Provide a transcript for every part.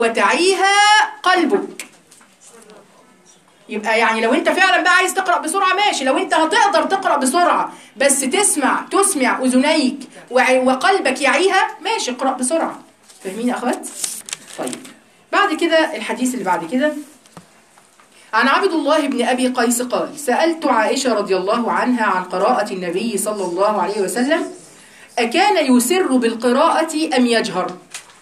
وتعيها قلبك يبقى يعني لو انت فعلا بقى عايز تقرا بسرعه ماشي لو انت هتقدر تقرا بسرعه بس تسمع تسمع اذنيك وع- وقلبك يعيها ماشي اقرا بسرعه فاهمين يا اخوات طيب بعد كده الحديث اللي بعد كده عن عبد الله بن ابي قيس قال سالت عائشه رضي الله عنها عن قراءه النبي صلى الله عليه وسلم اكان يسر بالقراءه ام يجهر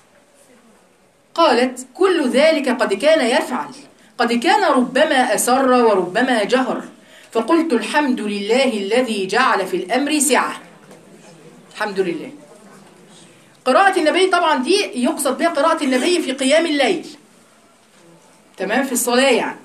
قالت كل ذلك قد كان يفعل قد كان ربما أسر وربما جهر فقلت الحمد لله الذي جعل في الأمر سعة الحمد لله قراءة النبي طبعا دي يقصد بها قراءة النبي في قيام الليل تمام في الصلاة يعني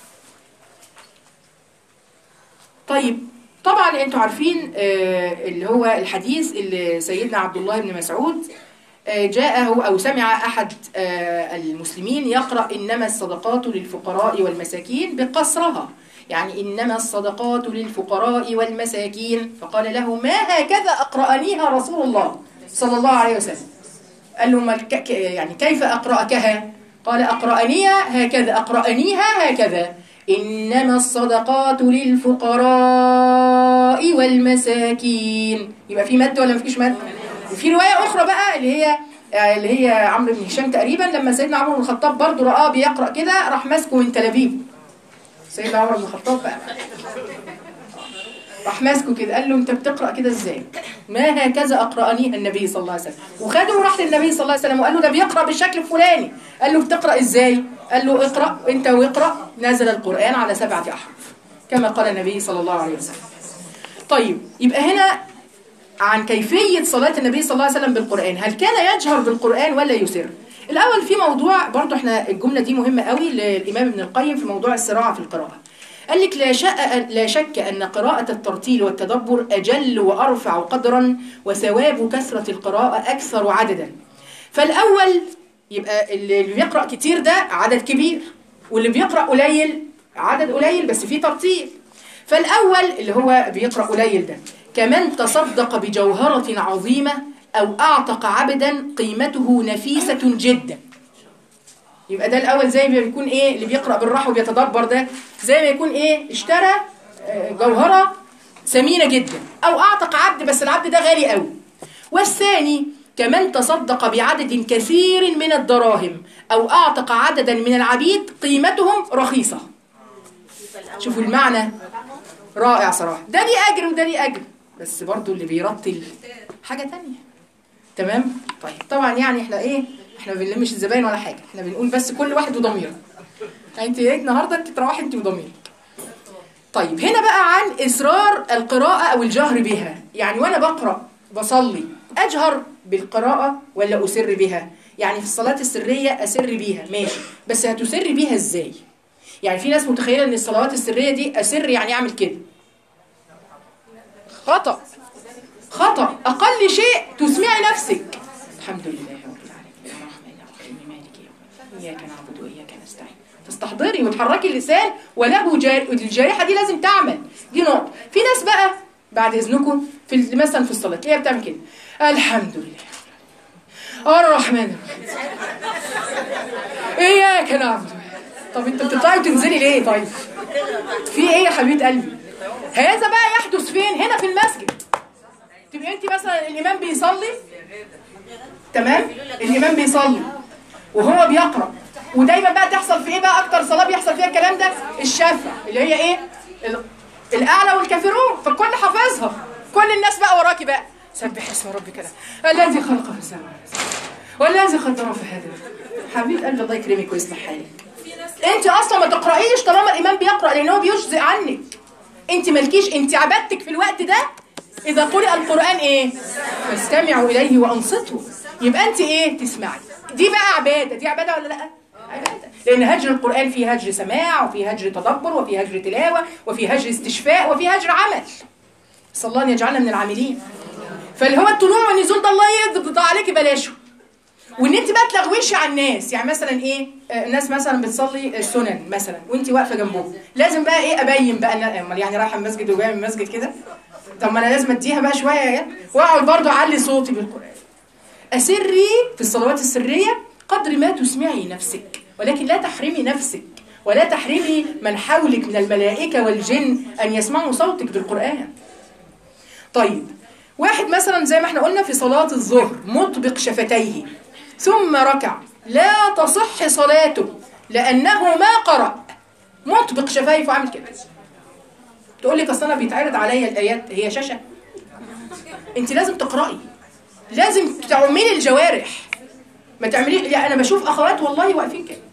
طيب طبعا انتوا عارفين آه، اللي هو الحديث اللي سيدنا عبد الله بن مسعود آه، جاءه أو سمع أحد آه، المسلمين يقرأ إنما الصدقات للفقراء والمساكين بقصرها يعني إنما الصدقات للفقراء والمساكين فقال له ما هكذا أقرأنيها رسول الله صلى الله عليه وسلم قال له ما الك- ك- يعني كيف أقرأكها قال أقرأنيها هكذا أقرأنيها هكذا إنما الصدقات للفقراء والمساكين يبقى في مد ولا مفيش مد وفي رواية أخرى بقى اللي هي اللي هي عمرو بن هشام تقريبا لما سيدنا عمرو بن الخطاب برضه رآه بيقرأ كده راح ماسكه من تلابيبه سيدنا عمر بن الخطاب بقى راح ماسكه كده قال له انت بتقرا كده ازاي ما هكذا اقرانيها النبي صلى الله عليه وسلم وخده وراح للنبي صلى الله عليه وسلم وقال له ده بيقرا بالشكل الفلاني قال له بتقرا ازاي قال له اقرا انت واقرا نزل القران على سبعه احرف كما قال النبي صلى الله عليه وسلم طيب يبقى هنا عن كيفية صلاة النبي صلى الله عليه وسلم بالقرآن هل كان يجهر بالقرآن ولا يسر الأول في موضوع برضو احنا الجملة دي مهمة قوي للإمام ابن القيم في موضوع السراعة في القراءة قال لك لا شك, لا شك أن قراءة الترتيل والتدبر أجل وأرفع قدرا وثواب كثرة القراءة أكثر عددا فالأول يبقى اللي بيقرأ كتير ده عدد كبير واللي بيقرأ قليل عدد قليل بس فيه ترتيل فالأول اللي هو بيقرأ قليل ده كمن تصدق بجوهرة عظيمة أو أعتق عبدا قيمته نفيسة جدا يبقى ده الأول زي ما بيكون إيه اللي بيقرأ بالراحة وبيتدبر ده زي ما يكون إيه اشترى آه، جوهرة ثمينة جدا أو أعتق عبد بس العبد ده غالي قوي والثاني كمن تصدق بعدد كثير من الدراهم أو أعتق عددا من العبيد قيمتهم رخيصة شوفوا المعنى رائع صراحة ده ليه أجر وده ليه أجر بس برضو اللي بيرتل حاجة تانية تمام طيب طبعا يعني احنا ايه احنا ما بنلمش الزباين ولا حاجة احنا بنقول بس كل واحد وضميره يعني انت ايه النهارده انت تروحي انت وضميرك طيب هنا بقى عن إصرار القراءة أو الجهر بها يعني وأنا بقرأ بصلي أجهر بالقراءة ولا أسر بها يعني في الصلاة السرية أسر بيها ماشي بس هتسر بيها إزاي يعني في ناس متخيلة ان الصلوات السرية دي اسر يعني اعمل كده خطأ خطأ اقل شيء تسمعي نفسك الحمد لله رب العالمين الرحمن الرحيم مالك يوم الدين اياك نعبد واياك نستعين تستحضري وتحركي اللسان وله جار... الجارحة دي لازم تعمل دي نقطة في ناس بقى بعد اذنكم في ال- مثلا في الصلاة تلاقيها بتعمل كده الحمد لله الرحمن الرحيم اياك نعبد طب انت بتطلعي وتنزلي ليه طيب في ايه يا حبيبه قلبي هذا بقى يحدث فين هنا في المسجد تبقى انت مثلا الامام بيصلي تمام الامام بيصلي وهو بيقرا ودايما بقى تحصل في ايه بقى اكتر صلاه بيحصل فيها الكلام ده الشفع اللي هي ايه ال- الاعلى والكافرون فالكل حافظها كل الناس بقى وراكي بقى سبح اسم ربك الأعلى. الذي خلق في السماوات والذي قدر في هذا حبيب قلبي الله يكرمك ويصلح حالك انت اصلا ما تقرايش طالما الامام بيقرا لان هو بيجزئ عنك انت مالكيش انت عبادتك في الوقت ده اذا قرئ القران ايه فاستمعوا اليه وانصتوا يبقى انت ايه تسمعي دي بقى عباده دي عباده ولا لا عباده لان هجر القران فيه هجر سماع وفيه هجر تدبر وفيه هجر تلاوه وفيه هجر استشفاء وفيه هجر عمل صلى الله ان يجعلنا من العاملين فاللي هو الطلوع والنزول ده الله يقضي عليكي بلاشه وان انت بقى تلغوشي على الناس يعني مثلا ايه آه، الناس مثلا بتصلي السنن مثلا وانت واقفه جنبهم لازم بقى ايه ابين بقى إن- امال يعني رايحه المسجد وجايه من المسجد كده طب ما انا لازم اديها بقى شويه يا واقعد برضو اعلي صوتي بالقران اسري في الصلوات السريه قدر ما تسمعي نفسك ولكن لا تحرمي نفسك ولا تحرمي من حولك من الملائكة والجن أن يسمعوا صوتك بالقرآن طيب واحد مثلا زي ما احنا قلنا في صلاة الظهر مطبق شفتيه ثم ركع لا تصح صلاته لأنه ما قرأ مطبق شفايفه وعامل كده تقول لك اصل انا بيتعرض عليا الايات هي شاشه انت لازم تقراي لازم تعملي الجوارح ما تعملي يعني انا بشوف اخوات والله واقفين كده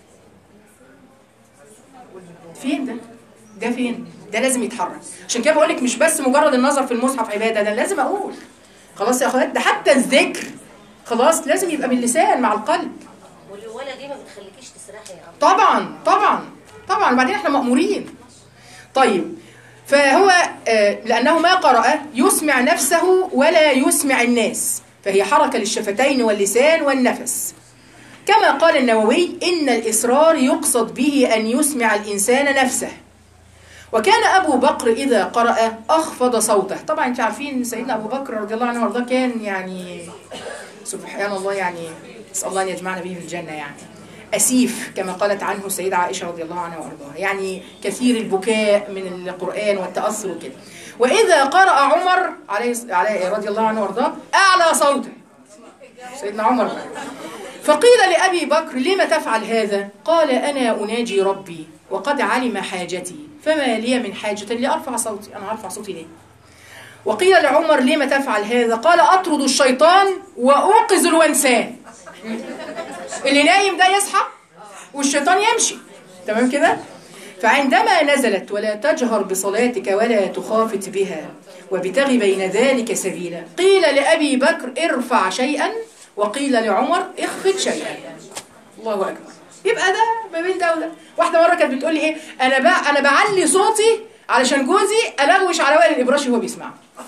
فين ده ده فين ده لازم يتحرك عشان كده بقول لك مش بس مجرد النظر في المصحف عباده ده لازم اقول خلاص يا اخوات ده حتى الذكر خلاص لازم يبقى باللسان مع القلب والولا دي ما بتخليكيش تسرحي يا عم طبعا طبعا طبعا بعدين احنا مأمورين طيب فهو آه، لأنه ما قرأ يسمع نفسه ولا يسمع الناس فهي حركة للشفتين واللسان والنفس كما قال النووي إن الإصرار يقصد به أن يسمع الإنسان نفسه وكان أبو بكر إذا قرأ أخفض صوته طبعا أنت عارفين سيدنا أبو بكر رضي الله عنه وارضاه كان يعني سبحان الله يعني نسأل الله أن يجمعنا به في الجنة يعني أسيف كما قالت عنه السيدة عائشة رضي الله عنها وأرضاها يعني كثير البكاء من القرآن والتأثر وكده وإذا قرأ عمر عليه عليه رضي الله عنه وأرضاه أعلى صوته سيدنا عمر فقيل لأبي بكر لم تفعل هذا قال أنا أناجي ربي وقد علم حاجتي فما لي من حاجة لأرفع صوتي أنا أرفع صوتي ليه وقيل لعمر لم تفعل هذا قال أطرد الشيطان وأوقظ الونسان اللي نايم ده يصحى والشيطان يمشي تمام كده فعندما نزلت ولا تجهر بصلاتك ولا تخافت بها وابتغ بين ذلك سبيلا قيل لأبي بكر ارفع شيئا وقيل لعمر اخفض شيئا الله أكبر يبقى ده ما بين ده وده واحدة مرة كانت بتقول لي ايه انا بع... انا بعلي صوتي علشان جوزي الغوش على وائل الابراشي وهو بيسمع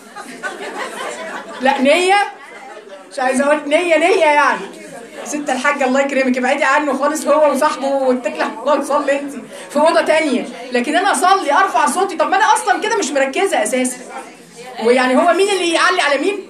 لا نية مش عايزه اقول نية نية يعني ست الحاجة الله يكرمك ابعدي عنه خالص هو وصاحبه واتكلي على الله وصلي انت في اوضه تانية لكن انا اصلي ارفع صوتي طب ما انا اصلا كده مش مركزه اساسا ويعني هو مين اللي يعلي على مين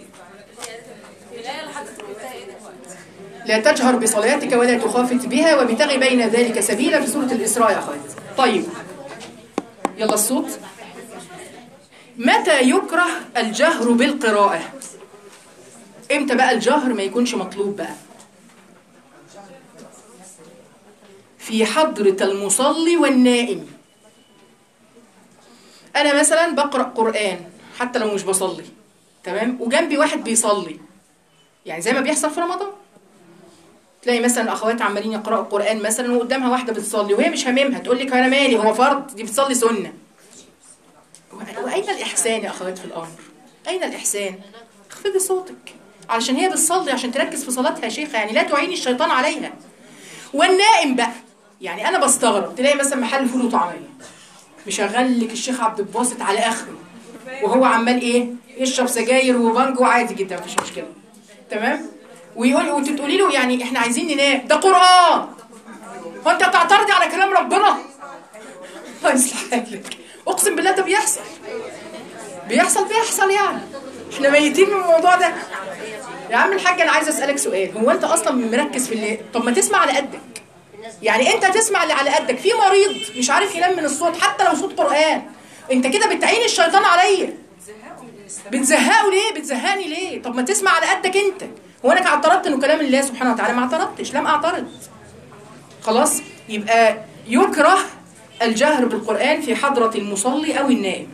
لا تجهر بصلاتك ولا تخافت بها وابتغي بين ذلك سبيلا في سورة الإسراء يا أخوات طيب يلا الصوت متى يكره الجهر بالقراءة امتى بقى الجهر ما يكونش مطلوب بقى في حضرة المصلي والنائم أنا مثلا بقرأ قرآن حتى لو مش بصلي تمام وجنبي واحد بيصلي يعني زي ما بيحصل في رمضان تلاقي مثلا اخوات عمالين يقراوا القران مثلا وقدامها واحده بتصلي وهي مش هاممها تقول لك انا مالي هو فرض دي بتصلي سنه و- واين الاحسان يا اخوات في الامر اين الاحسان اخفضي صوتك علشان هي بتصلي عشان تركز في صلاتها يا شيخه يعني لا تعيني الشيطان عليها والنائم بقى يعني انا بستغرب تلاقي مثلا محل فول وطعميه مشغل لك الشيخ عبد الباسط على اخره وهو عمال ايه يشرب سجاير وبانجو عادي جدا مفيش مشكله تمام ويقول وتقولي له يعني احنا عايزين ننام ده قران هو انت بتعترضي على كلام ربنا الله يصلح حالك اقسم بالله ده بيحصل بيحصل بيحصل يعني احنا ميتين من الموضوع ده يا عم الحاج انا عايز اسالك سؤال هو انت اصلا مركز في اللي طب ما تسمع على قدك يعني انت تسمع اللي على قدك في مريض مش عارف ينام من الصوت حتى لو صوت قران انت كده بتعين الشيطان عليا بتزهقه ليه بتزهقني ليه طب ما تسمع على قدك انت هو انا اعترضت انه كلام الله سبحانه وتعالى ما اعترضتش لم اعترض خلاص يبقى يكره الجهر بالقرآن في حضرة المصلي أو النائم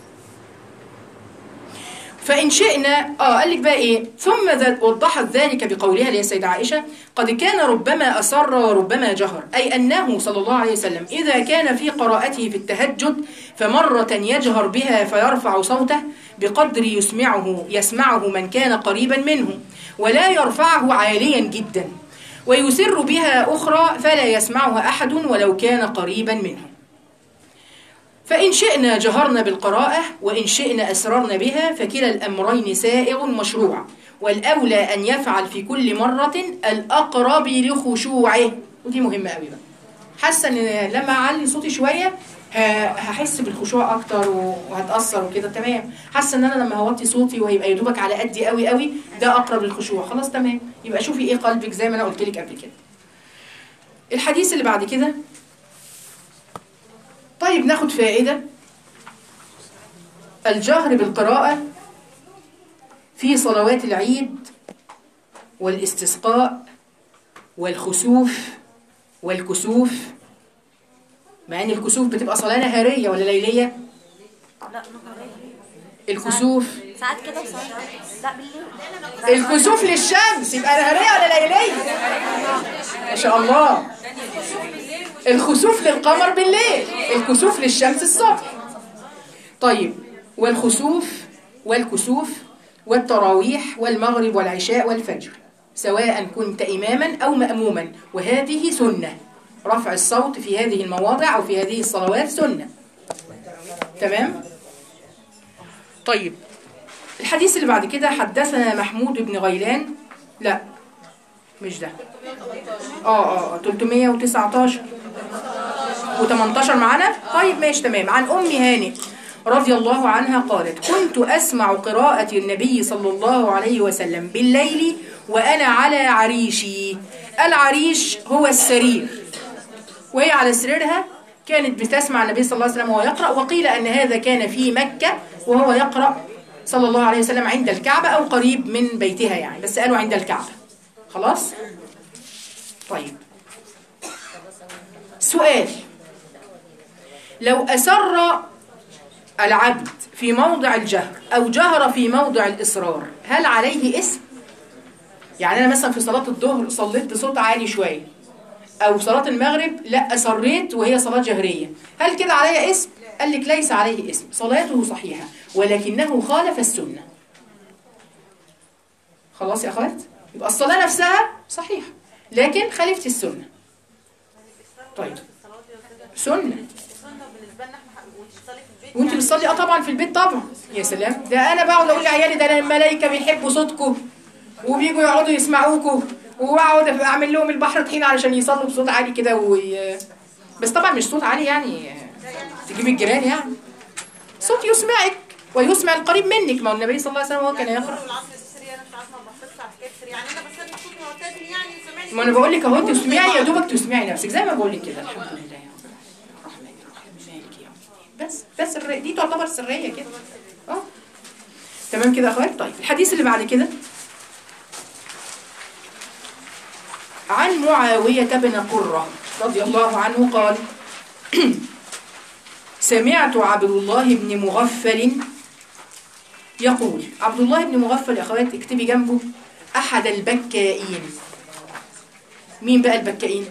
فإن شئنا آه قال لك بقى إيه ثم ذا- وضحت ذلك بقولها لي السيدة عائشة قد كان ربما أسر وربما جهر أي أنه صلى الله عليه وسلم إذا كان في قراءته في التهجد فمرة يجهر بها فيرفع صوته بقدر يسمعه يسمعه من كان قريبا منه ولا يرفعه عاليا جدا ويسر بها أخرى فلا يسمعها أحد ولو كان قريبا منه فإن شئنا جهرنا بالقراءة وإن شئنا أسررنا بها فكلا الأمرين سائغ مشروع والأولى أن يفعل في كل مرة الأقرب لخشوعه ودي مهمة قوي بقى حاسة إن لما أعلي صوتي شوية ه- هحس بالخشوع أكتر و- وهتأثر وكده تمام حاسة إن أنا لما هوطي صوتي وهيبقى يدوبك على قدي قوي قوي ده أقرب للخشوع خلاص تمام يبقى شوفي إيه قلبك زي ما أنا قلت لك قبل كده الحديث اللي بعد كده طيب ناخد فائدة الجهر بالقراءة في صلوات العيد والاستسقاء والخسوف والكسوف مع ان الكسوف بتبقى صلاة نهارية ولا ليلية لا نهارية الكسوف ساعات كده وساعات لا بالليل الكسوف للشمس يبقى نهارية ولا ليلية ما شاء الله الخسوف للقمر بالليل الكسوف للشمس الصبح طيب والخسوف والكسوف والتراويح والمغرب والعشاء والفجر سواء كنت إماما أو مأموما وهذه سنة رفع الصوت في هذه المواضع أو في هذه الصلوات سنة تمام؟ طيب الحديث اللي بعد كده حدثنا محمود بن غيلان لا مش ده اه اه آه، 319 و18 معانا طيب ماشي تمام عن ام هانئ رضي الله عنها قالت كنت اسمع قراءة النبي صلى الله عليه وسلم بالليل وانا على عريشي العريش هو السرير وهي على سريرها كانت بتسمع النبي صلى الله عليه وسلم وهو يقرأ وقيل أن هذا كان في مكة وهو يقرأ صلى الله عليه وسلم عند الكعبة أو قريب من بيتها يعني بس قالوا عند الكعبة خلاص طيب سؤال لو أسر العبد في موضع الجهر أو جهر في موضع الإصرار هل عليه اسم؟ يعني أنا مثلا في صلاة الظهر صليت بصوت عالي شوية أو صلاة المغرب لا أصريت وهي صلاة جهرية هل كده علي اسم؟ قال لك ليس عليه اسم صلاته صحيحة ولكنه خالف السنة خلاص يا أخوات؟ يبقى الصلاة نفسها صحيحة لكن خالفت السنة طيب سنة وانت بتصلي اه طبعا في البيت طبعا يا سلام ده انا بقعد اقول لعيالي ده انا الملائكه بيحبوا صوتكم وبيجوا يقعدوا يسمعوكوا واقعد اعمل لهم البحر طحين علشان يصلوا بصوت عالي كده وي... بس طبعا مش صوت عالي يعني تجيب الجيران يعني صوت يسمعك ويسمع القريب منك ما هو النبي صلى الله عليه وسلم هو كان يقرا العصر السري انا مش عارفه ما بحفظش على حكايه سري يعني انا بسلم صوت معتدل يعني سامعني ما انا بقول لك اهو انت تسمعي يا دوبك تسمعي نفسك زي ما بقول لك كده الحمد لله يا رب الرحمن الرحيم مالك يوم الدين. بس ده سر دي تعتبر سريه كده اه تمام كده يا اخوات طيب الحديث اللي بعد كده عن معاوية بن قرة رضي الله عنه قال سمعت عبد الله بن مغفل يقول عبد الله بن مغفل يا اخوات اكتبي جنبه احد البكائين مين بقى البكائين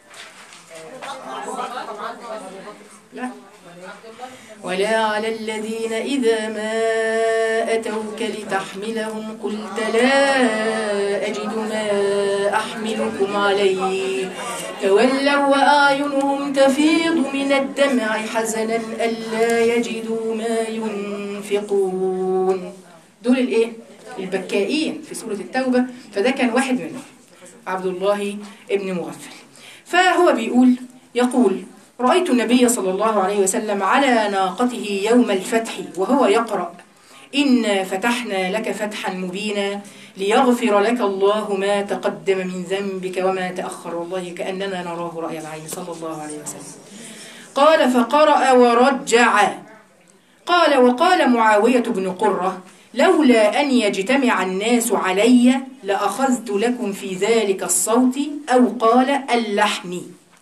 لا ولا على الذين إذا ما أتوك لتحملهم قلت لا أجد ما أحملكم عليه تولوا وأعينهم تفيض من الدمع حزنا ألا يجدوا ما ينفقون دول الإيه؟ البكائين في سورة التوبة فده كان واحد منهم عبد الله ابن مغفل فهو بيقول يقول رأيت النبي صلى الله عليه وسلم على ناقته يوم الفتح وهو يقرأ إنا فتحنا لك فتحا مبينا ليغفر لك الله ما تقدم من ذنبك وما تأخر والله كأننا نراه رأي العين صلى الله عليه وسلم قال فقرأ ورجع قال وقال معاوية بن قرة لولا أن يجتمع الناس علي لأخذت لكم في ذلك الصوت أو قال اللحن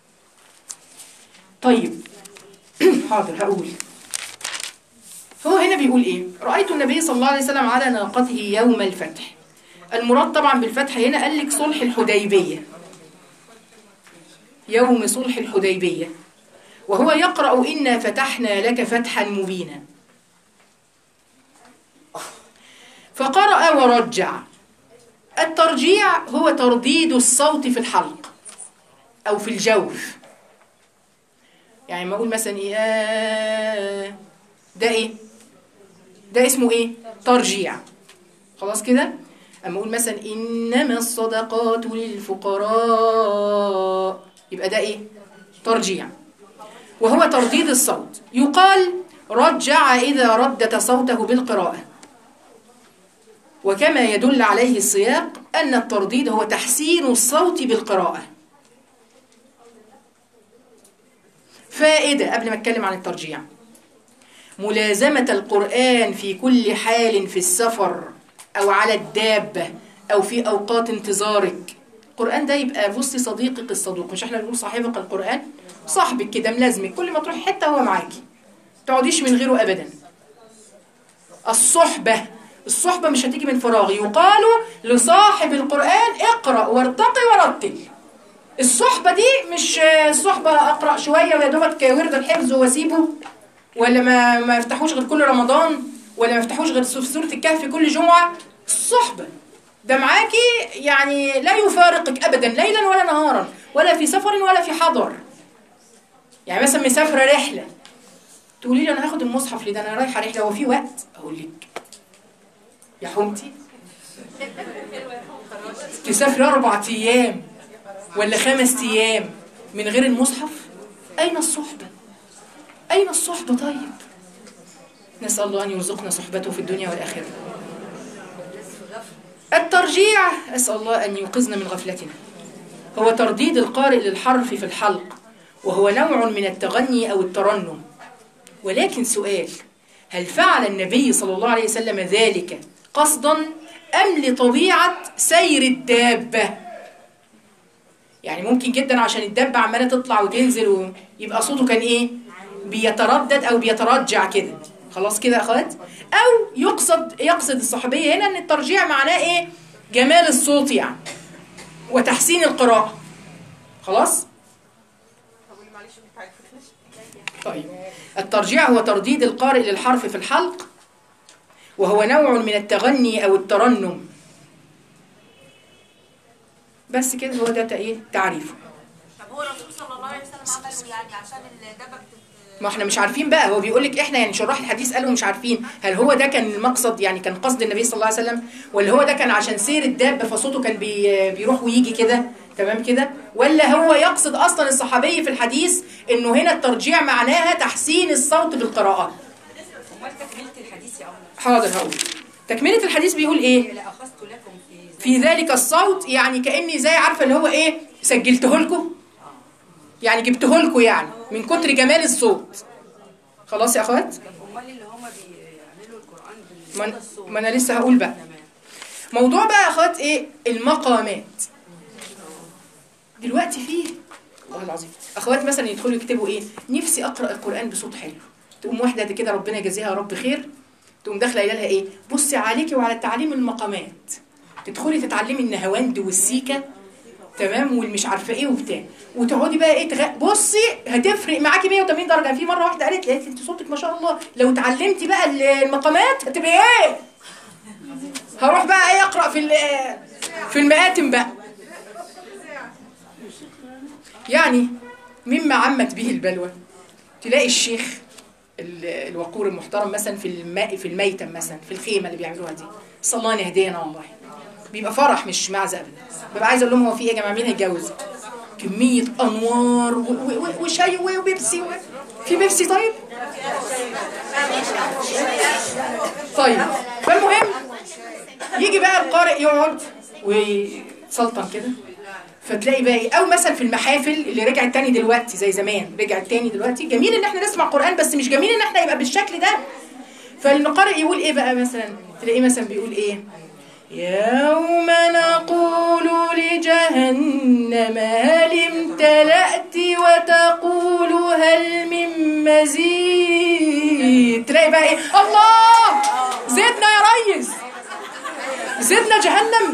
طيب حاضر هقول هو هنا بيقول ايه رأيت النبي صلى الله عليه وسلم على ناقته يوم الفتح المراد طبعا بالفتح هنا قال لك صلح الحديبية يوم صلح الحديبية وهو يقرأ إنا فتحنا لك فتحا مبينا فقرأ ورجع الترجيع هو ترديد الصوت في الحلق أو في الجوف يعني ما أقول مثلا إيه آه، ده إيه ده اسمه إيه ترجيع خلاص كده أما أقول مثلا إنما الصدقات للفقراء يبقى ده إيه ترجيع وهو ترديد الصوت يقال رجع إذا ردت صوته بالقراءة وكما يدل عليه السياق أن الترديد هو تحسين الصوت بالقراءة فائدة قبل ما اتكلم عن الترجيع ملازمة القرآن في كل حال في السفر أو على الدابة أو في أوقات انتظارك القرآن ده يبقى بصي صديقك الصدوق مش احنا بنقول صاحبك القرآن صاحبك كده ملازمك كل ما تروح حتة هو معاكي تقعديش من غيره أبدا الصحبة الصحبة مش هتيجي من فراغ يقال لصاحب القرآن اقرأ وارتقي ورتل الصحبة دي مش الصحبة أقرأ شوية ويا دوبك ورد الحفظ واسيبه ولا ما ما يفتحوش غير كل رمضان ولا ما يفتحوش غير في سورة الكهف كل جمعة الصحبة ده معاكي يعني لا يفارقك أبدا ليلا ولا نهارا ولا في سفر ولا في حضر يعني مثلا مسافرة رحلة تقولي لي أنا هاخد المصحف ليه ده أنا رايحة رحلة هو في وقت أقول لك يا حمتي تسافري أربع أيام ولا خمس أيام من غير المصحف أين الصحبة؟ أين الصحبة طيب؟ نسأل الله أن يرزقنا صحبته في الدنيا والآخرة الترجيع أسأل الله أن ينقذنا من غفلتنا هو ترديد القارئ للحرف في الحلق وهو نوع من التغني أو الترنم ولكن سؤال هل فعل النبي صلى الله عليه وسلم ذلك قصدا أم لطبيعة سير الدابة يعني ممكن جدا عشان الدابة عمالة تطلع وتنزل ويبقى صوته كان إيه بيتردد أو بيترجع كده خلاص كده يا أخوات أو يقصد يقصد الصحابية هنا أن الترجيع معناه إيه جمال الصوت يعني وتحسين القراءة خلاص طب واللي معلش ما تعرفناش طيب الترجيع هو ترديد القارئ للحرف في الحلق وهو نوع من التغني أو الترنم بس كده هو ده ايه تعريفه طب هو الرسول صلى الله عليه وسلم عمله يعني عشان الدابه بتت ما احنا مش عارفين بقى هو بيقول لك احنا يعني شراح الحديث قالوا مش عارفين هل هو ده كان المقصد يعني كان قصد النبي صلى الله عليه وسلم ولا هو ده كان عشان سير الدابه فصوته كان بي بيروح ويجي كده تمام كده ولا هو يقصد اصلا الصحابي في الحديث انه هنا الترجيع معناها تحسين الصوت بالقراءه امال تكمله الحديث يا أمنا حاضر هقول تكمله الحديث بيقول ايه لاخذت لكم في في ذلك الصوت يعني كاني زي عارفه اللي هو ايه سجلته لكم يعني جبته لكم يعني من كتر جمال الصوت خلاص يا اخوات امال اللي هم بيعملوا القران ما بالصوت أنا- الصوت ما انا لسه هقول بقى تمام موضوع بقى يا اخوات ايه المقامات دلوقتي فيه والله العظيم اخوات مثلا يدخلوا يكتبوا ايه نفسي اقرا القران بصوت حلو تقوم واحده كده ربنا يجازيها يا رب خير تقوم داخله قايله لها ايه بصي عليكي وعلى تعليم المقامات تدخلي تتعلمي النهواند والسيكه تمام والمش عارفه ايه وبتاع وتقعدي بقى ايه تغ... بصي هتفرق معاكي 180 درجه في مره واحده قالت لي قالت لي انت صوتك ما شاء الله لو اتعلمتي بقى المقامات هتبقى ايه هروح بقى ايه اقرا في ال- في المآتم بقى يعني مما عمت به البلوى تلاقي الشيخ ال- الوقور المحترم مثلا في الماء في الميتم مثلا في الخيمه اللي بيعملوها دي صلى الله أن يهدينا والله بيبقى فرح مش معزه ابدا ببقى عايزه اقول لهم هو في ايه يا جماعه مين هيتجوز كميه انوار و- و- و- وشاي و- وبيبسي و- في بيبسي طيب طيب فالمهم يجي بقى القارئ يقعد ويسلطن كده فتلاقي بقى إيه، او مثلا في المحافل اللي رجعت تاني دلوقتي زي زمان رجعت تاني دلوقتي جميل ان احنا نسمع قران بس مش جميل ان احنا يبقى بالشكل ده فالقارئ يقول ايه بقى مثلا تلاقيه مثلا بيقول ايه يوم نقول لجهنم هل امتلأت وتقول هل من مزيد تلاقي بقى ايه الله زدنا يا ريس زدنا جهنم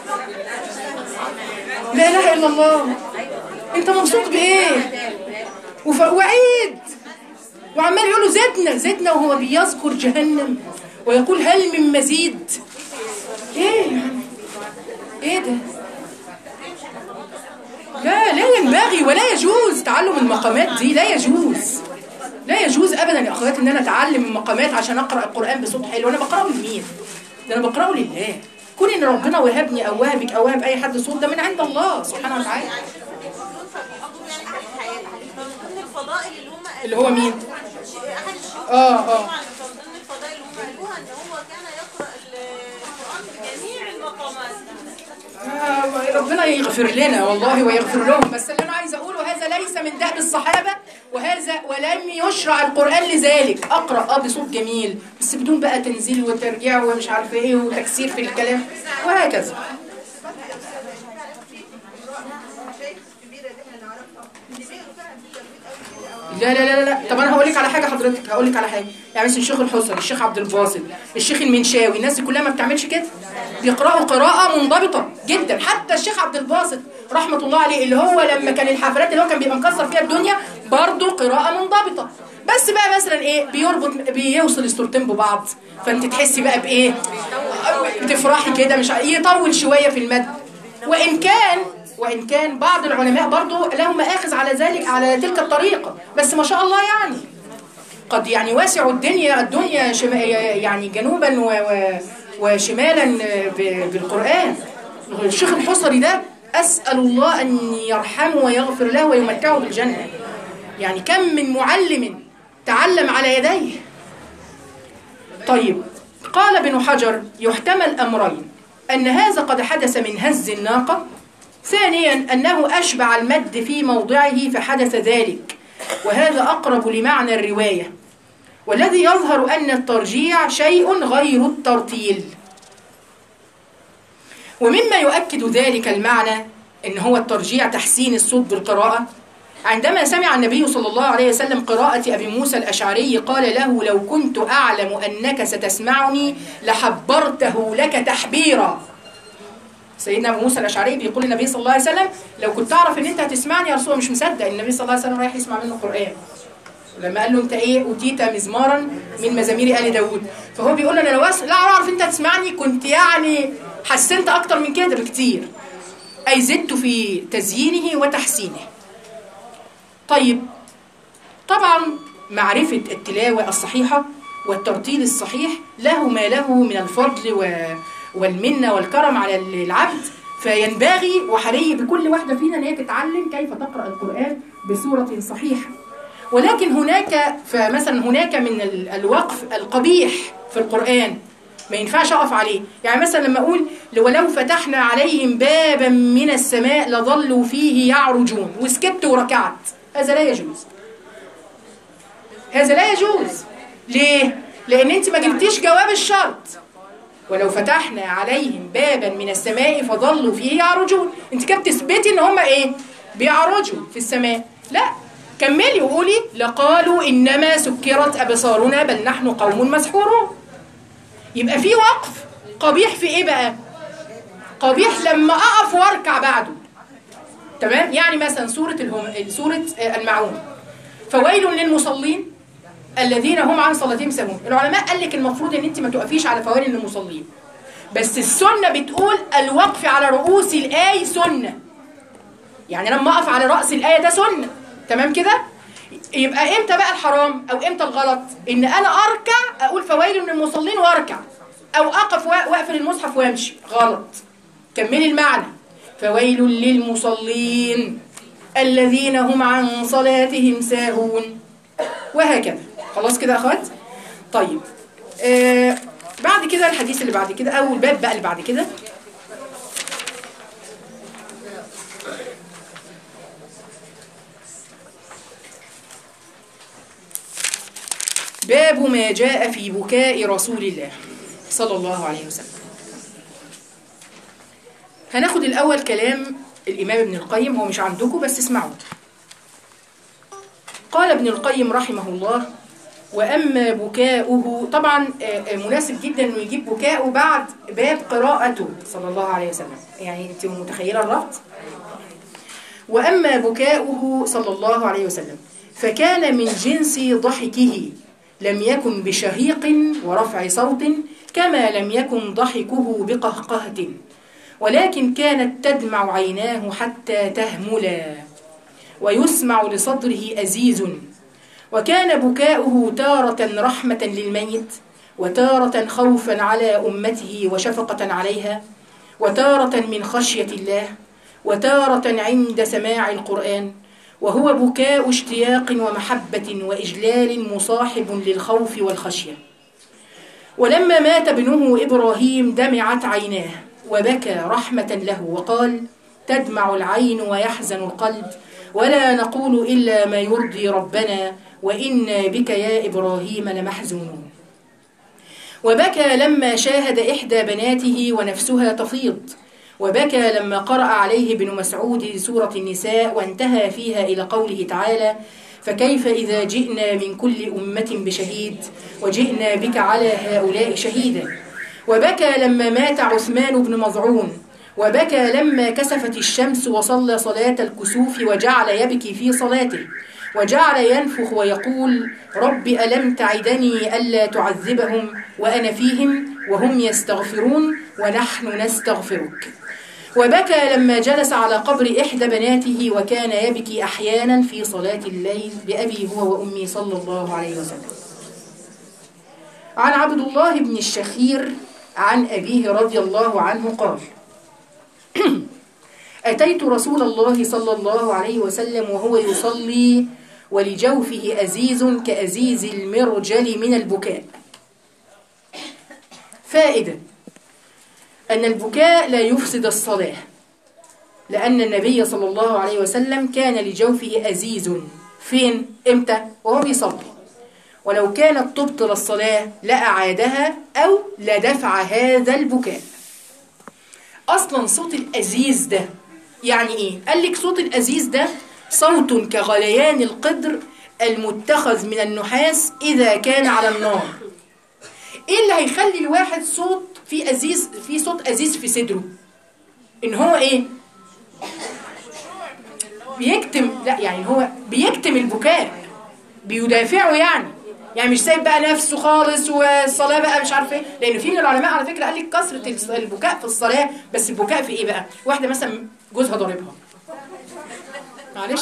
لا اله الا الله انت مبسوط بايه وف... وعيد وعمال يقول له زدنا زدنا وهو بيذكر جهنم ويقول هل من مزيد ايه يعني ايه ده لا لا ينبغي ولا يجوز تعلم المقامات دي لا يجوز لا يجوز ابدا يا اخواتي ان انا اتعلم المقامات عشان اقرا القران بصوت حلو انا بقراه لمين ده انا بقراه لله كون ان ربنا وهبني او وهبك او وهب اي حد صوت ده من عند الله سبحانه وتعالى فبيقضوا يعني حياة حياتي فمن ضمن الفضائل اللي هم اللي هو مين احد الشيوخ اه اه طبعا فمن ضمن الفضائل اللي هم قالوها ان هو كان يقرا القران بجميع المقامات آه، ربنا يغفر لنا والله ويغفر لهم بس اللي انا عايزه اقوله هذا لا ليس من دأب الصحابة وهذا ولم يشرع القرآن لذلك أقرأ اه بصوت جميل بس بدون بقى تنزيل وترجيع ومش عارفة ايه وتكسير في الكلام وهكذا لا لا لا لا طب انا هقول لك على حاجه حضرتك هقول لك على حاجه يعني مثلا الشيخ الحسن الشيخ عبد الباسط الشيخ المنشاوي الناس دي كلها ما بتعملش كده بيقراوا قراءه منضبطه جدا حتى الشيخ عبد الباسط رحمه الله عليه اللي هو لما كان الحفلات اللي هو كان بيبقى مكسر فيها الدنيا برضه قراءه منضبطه بس بقى مثلا ايه بيربط بيوصل الصورتين ببعض فانت تحسي بقى بايه بتفرحي كده مش ع- يطول شويه في المد وان كان وإن كان بعض العلماء برضو لهم مآخذ على ذلك على تلك الطريقة بس ما شاء الله يعني قد يعني واسع الدنيا الدنيا شما يعني جنوبا و و وشمالا ب- بالقرآن الشيخ الحصري ده أسأل الله أن يرحمه ويغفر له ويمتعه بالجنة يعني كم من معلم تعلم على يديه طيب قال ابن حجر يحتمل أمرين أن هذا قد حدث من هز الناقة ثانيا أنه أشبع المد في موضعه فحدث ذلك وهذا أقرب لمعنى الرواية والذي يظهر أن الترجيع شيء غير الترتيل ومما يؤكد ذلك المعنى أن هو الترجيع تحسين الصوت بالقراءة عندما سمع النبي صلى الله عليه وسلم قراءة أبي موسى الأشعري قال له لو كنت أعلم أنك ستسمعني لحبرته لك تحبيرا سيدنا ابو موسى الاشعري بيقول للنبي صلى الله عليه وسلم لو كنت اعرف ان انت هتسمعني يا رسول الله مش مصدق النبي صلى الله عليه وسلم رايح يسمع منه القران لما قال له انت ايه اوتيت مزمارا من مزامير ال داوود فهو بيقول له انا لو أس... لا اعرف انت هتسمعني كنت يعني حسنت اكتر من كده بكتير اي زدت في تزيينه وتحسينه طيب طبعا معرفة التلاوة الصحيحة والترتيل الصحيح له ما له من الفضل و... والمنة والكرم على العبد فينبغي وحري بكل واحدة فينا ان هي تتعلم كيف تقرأ القرآن بصورة صحيحة ولكن هناك فمثلا هناك من ال- الوقف القبيح في القرآن ما ينفعش اقف عليه يعني مثلا لما اقول ولو فتحنا عليهم بابا من السماء لظلوا فيه يعرجون وسكت وركعت هذا لا يجوز هذا لا يجوز ليه لان انت ما جبتيش جواب الشرط ولو فتحنا عليهم بابا من السماء فظلوا فيه يعرجون انت كده بتثبتي ان هم ايه بيعرجوا في السماء لا كملي وقولي لقالوا انما سكرت ابصارنا بل نحن قوم مسحورون يبقى في وقف قبيح في ايه بقى قبيح لما اقف واركع بعده تمام يعني مثلا سوره الهم سوره آه، المعون فويل للمصلين الذين هم عن صلاتهم ساهون العلماء قال لك المفروض ان انت ما تقفيش على فوائل للمصلين بس السنه بتقول الوقف على رؤوس الايه سنه يعني لما اقف على راس الايه ده سنه تمام كده يبقى امتى بقى الحرام او امتى الغلط ان انا اركع اقول فويل للمصلين واركع او اقف وا- واقفل المصحف وامشي غلط كملي المعنى فويل للمصلين الذين هم عن صلاتهم ساهون وهكذا خلاص كده يا اخوات طيب آه بعد كده الحديث اللي بعد كده او الباب بقى اللي بعد كده باب ما جاء في بكاء رسول الله صلى الله عليه وسلم هناخد الأول كلام الإمام ابن القيم هو مش عندكم بس اسمعوا قال ابن القيم رحمه الله وأما بكاؤه طبعا آه، آه، مناسب جدا انه يجيب بكاؤه بعد باب قراءته صلى الله عليه وسلم يعني انت متخيله الربط وأما بكاؤه صلى الله عليه وسلم فكان من جنس ضحكه لم يكن بشهيق ورفع صوت كما لم يكن ضحكه بقهقهة ولكن كانت تدمع عيناه حتى تهملا ويسمع لصدره أزيز وكان بكاؤه تارة رحمة للميت وتارة خوفا على أمته وشفقة عليها وتارة من خشية الله وتارة عند سماع القرآن وهو بكاء اشتياق ومحبة وإجلال مصاحب للخوف والخشية ولما مات ابنه إبراهيم دمعت عيناه وبكى رحمة له وقال تدمع العين ويحزن القلب ولا نقول إلا ما يرضي ربنا وإنا بك يا إبراهيم لمحزونون وبكى لما شاهد إحدى بناته ونفسها تفيض وبكى لما قرأ عليه ابن مسعود سورة النساء وانتهى فيها إلى قوله تعالى فكيف إذا جئنا من كل أمة بشهيد وجئنا بك على هؤلاء شهيدا وبكى لما مات عثمان بن مظعون وبكى لما كسفت الشمس وصلى صلاة الكسوف وجعل يبكي في صلاته وجعل ينفخ ويقول رب ألم تعدني ألا تعذبهم وأنا فيهم وهم يستغفرون ونحن نستغفرك وبكى لما جلس على قبر إحدى بناته وكان يبكي أحيانا في صلاة الليل بأبي هو وأمي صلى الله عليه وسلم عن عبد الله بن الشخير عن أبيه رضي الله عنه قال أتيت رسول الله صلى الله عليه وسلم وهو يصلي ولجوفه أزيز كأزيز المرجل من البكاء فائدة أن البكاء لا يفسد الصلاة لأن النبي صلى الله عليه وسلم كان لجوفه أزيز فين؟ إمتى؟ وهو بيصلي ولو كانت تبطل الصلاة لأعادها أو لدفع هذا البكاء أصلا صوت الأزيز ده يعني إيه؟ قال لك صوت الأزيز ده صوت كغليان القدر المتخذ من النحاس إذا كان على النار إيه اللي هيخلي الواحد صوت في أزيز في صوت أزيز في صدره إن هو إيه؟ بيكتم لا يعني هو بيكتم البكاء بيدافعه يعني يعني مش سايب بقى نفسه خالص والصلاه بقى مش عارفه ايه لان في من العلماء على فكره قال لك كثره البكاء في الصلاه بس البكاء في ايه بقى واحده مثلا جوزها ضاربها معلش